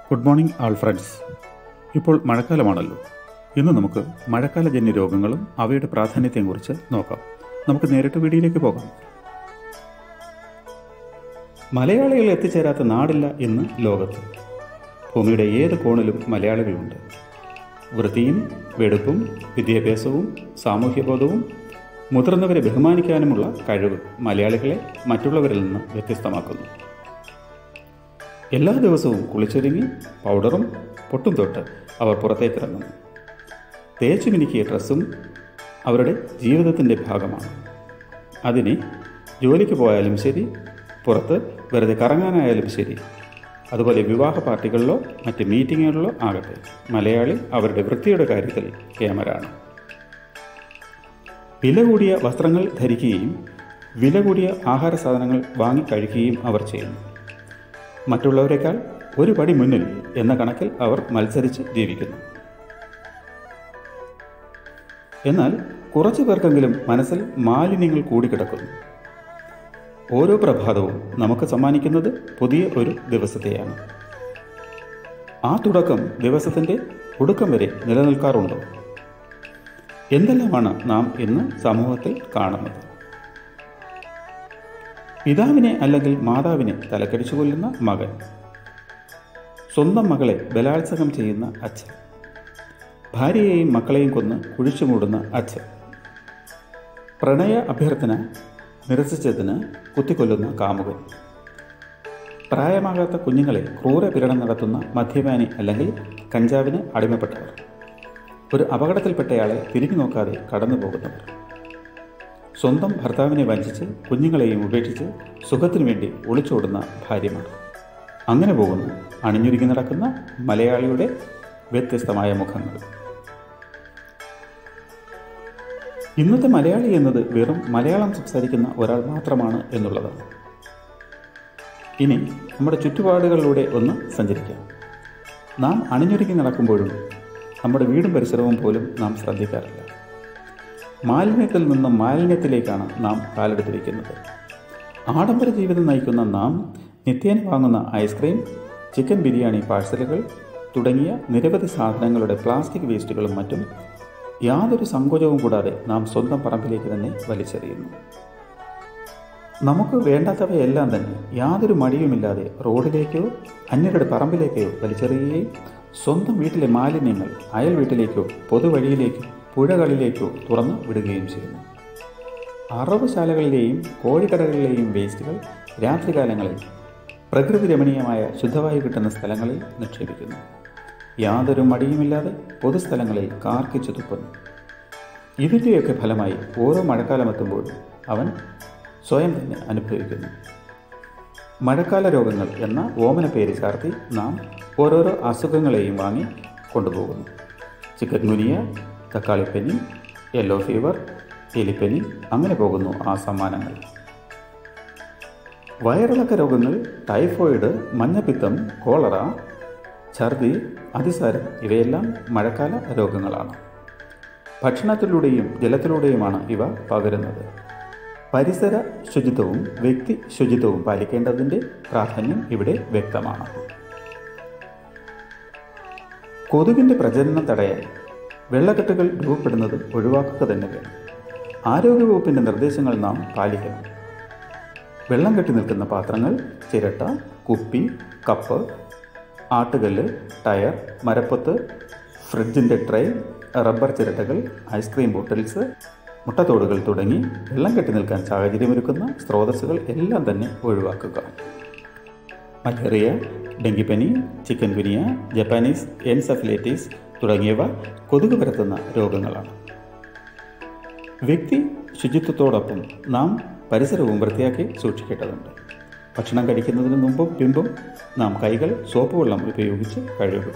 good morning ആൾ friends ഇപ്പോൾ മഴക്കാലമാണല്ലോ ഇന്ന് നമുക്ക് മഴക്കാലജന്യ രോഗങ്ങളും അവയുടെ പ്രാധാന്യത്തെയും കുറിച്ച് നോക്കാം നമുക്ക് നേരിട്ട് വീഡിയോയിലേക്ക് പോകാം മലയാളികൾ എത്തിച്ചേരാത്ത നാടില്ല ഇന്ന് ലോകത്ത് ഭൂമിയുടെ ഏത് കോണിലും മലയാളികളുണ്ട് വൃത്തിയും വെടുപ്പും വിദ്യാഭ്യാസവും സാമൂഹ്യബോധവും മുതിർന്നവരെ ബഹുമാനിക്കാനുമുള്ള കഴിവ് മലയാളികളെ മറ്റുള്ളവരിൽ നിന്ന് വ്യത്യസ്തമാക്കുന്നു എല്ലാ ദിവസവും കുളിച്ചൊരുങ്ങി പൗഡറും പൊട്ടും തൊട്ട് അവർ പുറത്തേക്കിറങ്ങുന്നു തേച്ചു മിനുക്കിയ ഡ്രസ്സും അവരുടെ ജീവിതത്തിൻ്റെ ഭാഗമാണ് അതിന് ജോലിക്ക് പോയാലും ശരി പുറത്ത് വെറുതെ കറങ്ങാനായാലും ശരി അതുപോലെ വിവാഹ പാർട്ടികളിലോ മറ്റ് മീറ്റിങ്ങുകളിലോ ആകട്ടെ മലയാളി അവരുടെ വൃത്തിയുടെ കാര്യത്തിൽ ക്യാമറാണ് വില കൂടിയ വസ്ത്രങ്ങൾ ധരിക്കുകയും വില കൂടിയ ആഹാര സാധനങ്ങൾ വാങ്ങി കഴിക്കുകയും അവർ ചെയ്യുന്നു മറ്റുള്ളവരെക്കാൾ ഒരു പടി മുന്നിൽ എന്ന കണക്കിൽ അവർ മത്സരിച്ച് ജീവിക്കുന്നു എന്നാൽ കുറച്ചു പേർക്കെങ്കിലും മനസ്സിൽ മാലിന്യങ്ങൾ കൂടിക്കിടക്കുന്നു ഓരോ പ്രഭാതവും നമുക്ക് സമ്മാനിക്കുന്നത് പുതിയ ഒരു ദിവസത്തെയാണ് ആ തുടക്കം ദിവസത്തിൻ്റെ ഒടുക്കം വരെ നിലനിൽക്കാറുണ്ടോ എന്തെല്ലാമാണ് നാം ഇന്ന് സമൂഹത്തിൽ കാണുന്നത് പിതാവിനെ അല്ലെങ്കിൽ മാതാവിനെ തലക്കടിച്ചു കൊല്ലുന്ന മകൻ സ്വന്തം മകളെ ബലാത്സംഗം ചെയ്യുന്ന അച്ഛൻ ഭാര്യയെയും മക്കളെയും കൊന്ന് കുഴിച്ചു മൂടുന്ന അച്ഛൻ പ്രണയ അഭ്യർത്ഥന നിരസിച്ചതിന് കുത്തിക്കൊല്ലുന്ന കാമുകൻ പ്രായമാകാത്ത കുഞ്ഞുങ്ങളെ ക്രൂരപീഡനം നടത്തുന്ന മദ്യപാനി അല്ലെങ്കിൽ കഞ്ചാവിന് അടിമപ്പെട്ടവർ ഒരു അപകടത്തിൽപ്പെട്ടയാളെ തിരിഞ്ഞു നോക്കാതെ കടന്നു പോകുന്നവർ സ്വന്തം ഭർത്താവിനെ വഞ്ചിച്ച് കുഞ്ഞുങ്ങളെയും ഉപേക്ഷിച്ച് സുഖത്തിനു വേണ്ടി ഒളിച്ചോടുന്ന ഭാര്യമാർ അങ്ങനെ പോകുന്നു അണിഞ്ഞൊരുങ്ങി നടക്കുന്ന മലയാളിയുടെ വ്യത്യസ്തമായ മുഖങ്ങൾ ഇന്നത്തെ മലയാളി എന്നത് വെറും മലയാളം സംസാരിക്കുന്ന ഒരാൾ മാത്രമാണ് എന്നുള്ളതാണ് ഇനി നമ്മുടെ ചുറ്റുപാടുകളിലൂടെ ഒന്ന് സഞ്ചരിക്കാം നാം അണിഞ്ഞൊരുങ്ങി നടക്കുമ്പോഴും നമ്മുടെ വീടും പരിസരവും പോലും നാം ശ്രദ്ധിക്കാറില്ല മാലിന്യത്തിൽ നിന്നും മാലിന്യത്തിലേക്കാണ് നാം കാലെടുത്ത് വയ്ക്കുന്നത് ആഡംബര ജീവിതം നയിക്കുന്ന നാം നിത്യേന വാങ്ങുന്ന ഐസ്ക്രീം ചിക്കൻ ബിരിയാണി പാഴ്സലുകൾ തുടങ്ങിയ നിരവധി സാധനങ്ങളുടെ പ്ലാസ്റ്റിക് വേസ്റ്റുകളും മറ്റും യാതൊരു സങ്കോചവും കൂടാതെ നാം സ്വന്തം പറമ്പിലേക്ക് തന്നെ വലിച്ചെറിയുന്നു നമുക്ക് വേണ്ടാത്തവയെല്ലാം തന്നെ യാതൊരു മടിയുമില്ലാതെ റോഡിലേക്കോ അന്യരുടെ പറമ്പിലേക്കോ വലിച്ചെറിയുകയും സ്വന്തം വീട്ടിലെ മാലിന്യങ്ങൾ അയൽ വീട്ടിലേക്കോ പൊതുവഴിയിലേക്കോ പുഴകളിലേക്കോ തുറന്നു വിടുകയും ചെയ്യുന്നു അറവുശാലകളിലെയും കോഴിക്കടകളിലെയും വേസ്റ്റുകൾ രാത്രികാലങ്ങളിൽ പ്രകൃതി രമണീയമായ ശുദ്ധവായു കിട്ടുന്ന സ്ഥലങ്ങളിൽ നിക്ഷേപിക്കുന്നു യാതൊരു മടിയുമില്ലാതെ പൊതുസ്ഥലങ്ങളിൽ കാർക്കിച്ചു തുപ്പുന്നു ഇതിൻ്റെയൊക്കെ ഫലമായി ഓരോ മഴക്കാലമെത്തുമ്പോഴും അവൻ സ്വയം തന്നെ അനുഭവിക്കുന്നു മഴക്കാല രോഗങ്ങൾ എന്ന ഓമന പേര് ചാർത്തി നാം ഓരോരോ അസുഖങ്ങളെയും വാങ്ങി കൊണ്ടുപോകുന്നു ചിക്കൻ ഗുനിയ തക്കാളിപ്പനി യെല്ലോ ഫീവർ എലിപ്പനി അങ്ങനെ പോകുന്നു ആ സമ്മാനങ്ങൾ വയറിളക്ക രോഗങ്ങൾ ടൈഫോയിഡ് മഞ്ഞപ്പിത്തം കോളറ ഛർദി അതിസാരം ഇവയെല്ലാം മഴക്കാല രോഗങ്ങളാണ് ഭക്ഷണത്തിലൂടെയും ജലത്തിലൂടെയുമാണ് ഇവ പകരുന്നത് പരിസര ശുചിത്വവും വ്യക്തി ശുചിത്വവും പാലിക്കേണ്ടതിൻ്റെ പ്രാധാന്യം ഇവിടെ വ്യക്തമാണ് കൊതുകിൻ്റെ പ്രജനനം തടയാൻ വെള്ളക്കെട്ടുകൾ രൂപപ്പെടുന്നത് ഒഴിവാക്കുക തന്നെ വേണം ആരോഗ്യവകുപ്പിൻ്റെ നിർദ്ദേശങ്ങൾ നാം പാലിക്കണം വെള്ളം കെട്ടി നിൽക്കുന്ന പാത്രങ്ങൾ ചിരട്ട കുപ്പി കപ്പ് ആട്ടുകല്ല് ടയർ മരപ്പത്ത് ഫ്രിഡ്ജിൻ്റെ ട്രേ റബ്ബർ ചിരട്ടകൾ ഐസ്ക്രീം ബോട്ടിൽസ് മുട്ടത്തോടുകൾ തുടങ്ങി വെള്ളം കെട്ടി നിൽക്കാൻ സാഹചര്യമൊരുക്കുന്ന സ്രോതസ്സുകൾ എല്ലാം തന്നെ ഒഴിവാക്കുക മലേറിയ ഡെങ്കിപ്പനി ചിക്കൻ ഗുനിയ ജപ്പാനീസ് എൻസഫിലേറ്റീസ് തുടങ്ങിയവ കൊതുക് പരത്തുന്ന രോഗങ്ങളാണ് വ്യക്തി ശുചിത്വത്തോടൊപ്പം നാം പരിസരവും വൃത്തിയാക്കി സൂക്ഷിക്കേണ്ടതുണ്ട് ഭക്ഷണം കഴിക്കുന്നതിന് മുമ്പും പിമ്പും നാം കൈകൾ സോപ്പ് വെള്ളം ഉപയോഗിച്ച് കഴുകുക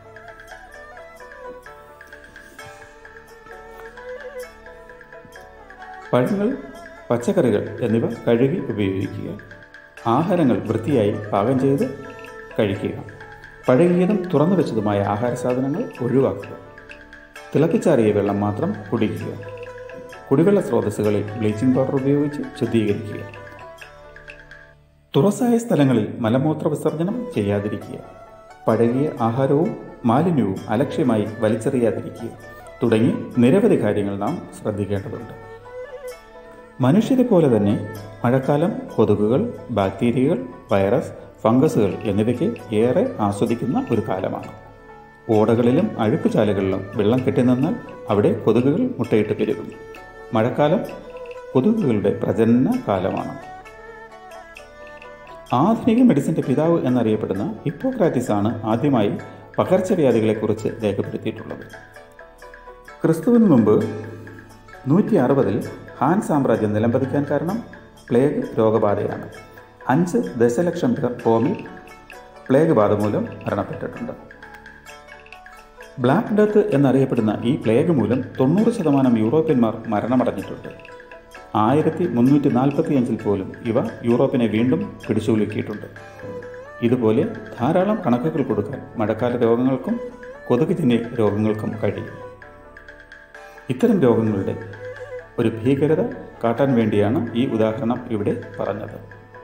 പഴങ്ങൾ പച്ചക്കറികൾ എന്നിവ കഴുകി ഉപയോഗിക്കുക ആഹാരങ്ങൾ വൃത്തിയായി പാകം ചെയ്ത് കഴിക്കുക പഴകിയതും തുറന്നു വെച്ചതുമായ ആഹാര സാധനങ്ങൾ ഒഴിവാക്കുക തിളപ്പിച്ചാറിയ വെള്ളം മാത്രം കുടിക്കുക കുടിവെള്ള സ്രോതസ്സുകളിൽ ബ്ലീച്ചിംഗ് പൗഡർ ഉപയോഗിച്ച് ശുദ്ധീകരിക്കുക തുറസായ സ്ഥലങ്ങളിൽ മലമൂത്ര വിസർജനം ചെയ്യാതിരിക്കുക പഴകിയ ആഹാരവും മാലിന്യവും അലക്ഷ്യമായി വലിച്ചെറിയാതിരിക്കുക തുടങ്ങി നിരവധി കാര്യങ്ങൾ നാം ശ്രദ്ധിക്കേണ്ടതുണ്ട് മനുഷ്യരെ പോലെ തന്നെ മഴക്കാലം കൊതുകുകൾ ബാക്ടീരിയകൾ വൈറസ് ഫംഗസുകൾ എന്നിവയ്ക്ക് ഏറെ ആസ്വദിക്കുന്ന ഒരു കാലമാണ് ഓടകളിലും അഴുക്കുചാലുകളിലും വെള്ളം കെട്ടിനിന്നാൽ അവിടെ കൊതുകുകൾ മുട്ടയിട്ട് പെരുകും മഴക്കാലം കൊതുകുകളുടെ പ്രജനന കാലമാണ് ആധുനിക മെഡിസിൻ്റെ പിതാവ് എന്നറിയപ്പെടുന്ന ഹിപ്പോക്രാറ്റിസ് ആണ് ആദ്യമായി പകർച്ചവ്യാധികളെക്കുറിച്ച് രേഖപ്പെടുത്തിയിട്ടുള്ളത് ക്രിസ്തുവിന് മുമ്പ് നൂറ്റി അറുപതിൽ ഹാൻ സാമ്രാജ്യം നിലംപതിക്കാൻ കാരണം പ്ലേഗ് രോഗബാധയാണ് അഞ്ച് ദശലക്ഷം പേർ റോമിൽ പ്ലേഗ് ബാധ മൂലം മരണപ്പെട്ടിട്ടുണ്ട് ബ്ലാക്ക് ഡെത്ത് എന്നറിയപ്പെടുന്ന ഈ പ്ലേഗ് മൂലം തൊണ്ണൂറ് ശതമാനം യൂറോപ്യന്മാർ മരണമടഞ്ഞിട്ടുണ്ട് ആയിരത്തി മുന്നൂറ്റി നാൽപ്പത്തിയഞ്ചിൽ പോലും ഇവ യൂറോപ്പിനെ വീണ്ടും പിടിച്ചുകുലുക്കിയിട്ടുണ്ട് ഇതുപോലെ ധാരാളം കണക്കുകൾ കൊടുക്കാൻ മഴക്കാല രോഗങ്ങൾക്കും കൊതുകുജന്യ രോഗങ്ങൾക്കും കഴിയും ഇത്തരം രോഗങ്ങളുടെ ഒരു ഭീകരത കാട്ടാൻ വേണ്ടിയാണ് ഈ ഉദാഹരണം ഇവിടെ പറഞ്ഞത്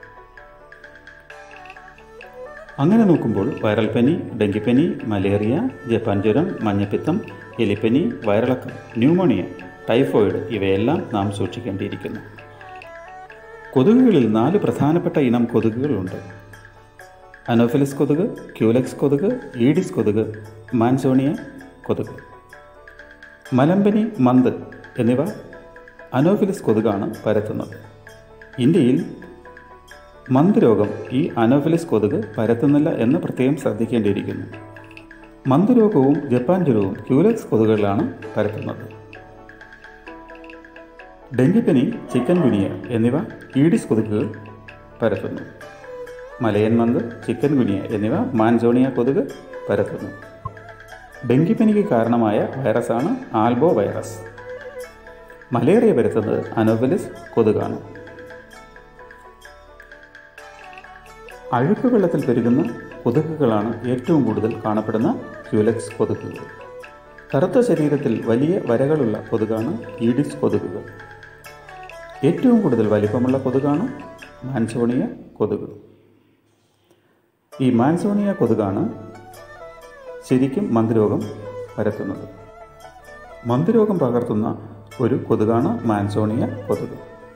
അങ്ങനെ നോക്കുമ്പോൾ വൈറൽ പനി ഡെങ്കിപ്പനി മലേറിയ ജപ്പാൻ ജ്വരം മഞ്ഞപ്പിത്തം എലിപ്പനി വയറിളക്കം ന്യൂമോണിയ ടൈഫോയിഡ് ഇവയെല്ലാം നാം സൂക്ഷിക്കേണ്ടിയിരിക്കുന്നു കൊതുകുകളിൽ നാല് പ്രധാനപ്പെട്ട ഇനം കൊതുകുകളുണ്ട് അനോഫിലിസ് കൊതുക് ക്യൂലക്സ് കൊതുക് ഈഡിസ് കൊതുക് മാൻസോണിയ കൊതുക് മലമ്പനി മന്ത് എന്നിവ അനോഫിലിസ് കൊതുകാണ് പരത്തുന്നത് ഇന്ത്യയിൽ മന്ത് രോഗം ഈ അനോഫിലിസ് കൊതുക് പരത്തുന്നില്ല എന്ന് പ്രത്യേകം ശ്രദ്ധിക്കേണ്ടിയിരിക്കുന്നു മന്ത് രോഗവും ജപ്പാൻ ജ്വരവും ക്യൂലക്സ് കൊതുകുകളാണ് പരത്തുന്നത് ഡെങ്കിപ്പനി ചിക്കൻ ഗുനിയ എന്നിവ ഈഡിസ് കൊതുകുകൾ പരത്തുന്നു മലയൻ മന്ത് ചിക്കൻ ഗുനിയ എന്നിവ മാൻസോണിയ കൊതുക് പരത്തുന്നു ഡെങ്കിപ്പനിക്ക് കാരണമായ വൈറസാണ് ആൽബോ വൈറസ് മലേറിയ പരത്തുന്നത് അനോഫിലിസ് കൊതുകാണ് അഴുക്ക് വെള്ളത്തിൽ പെരുകുന്ന കൊതുകുകളാണ് ഏറ്റവും കൂടുതൽ കാണപ്പെടുന്ന ക്യൂലക്സ് കൊതുകുകൾ കറുത്ത ശരീരത്തിൽ വലിയ വരകളുള്ള കൊതുകാണ് ഈഡിസ് കൊതുകുകൾ ഏറ്റവും കൂടുതൽ വലിപ്പമുള്ള കൊതുകാണ് മാൻസോണിയ കൊതുക് ഈ മാൻസോണിയ കൊതുകാണ് ശരിക്കും മന്ദരോഗം പരത്തുന്നത് മന്ദരോഗം പകർത്തുന്ന ഒരു കൊതുകാണ് മാൻസോണിയ കൊതുക്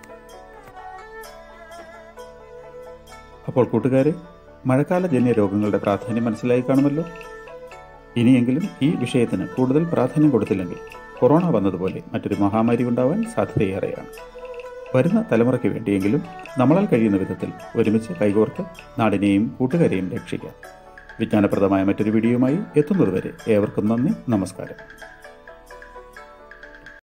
അപ്പോൾ കൂട്ടുകാരെ മഴക്കാല ജന്യ രോഗങ്ങളുടെ പ്രാധാന്യം മനസ്സിലായി കാണുമല്ലോ ഇനിയെങ്കിലും ഈ വിഷയത്തിന് കൂടുതൽ പ്രാധാന്യം കൊടുത്തില്ലെങ്കിൽ കൊറോണ വന്നതുപോലെ മറ്റൊരു മഹാമാരി ഉണ്ടാവാൻ സാധ്യതയേറെയാണ് വരുന്ന തലമുറയ്ക്ക് വേണ്ടിയെങ്കിലും നമ്മളാൽ കഴിയുന്ന വിധത്തിൽ ഒരുമിച്ച് കൈകോർത്ത് നാടിനെയും കൂട്ടുകാരെയും രക്ഷിക്കാം വിജ്ഞാനപ്രദമായ മറ്റൊരു വീഡിയോയുമായി എത്തുന്നതുവരെ ഏവർക്കും നന്ദി നമസ്കാരം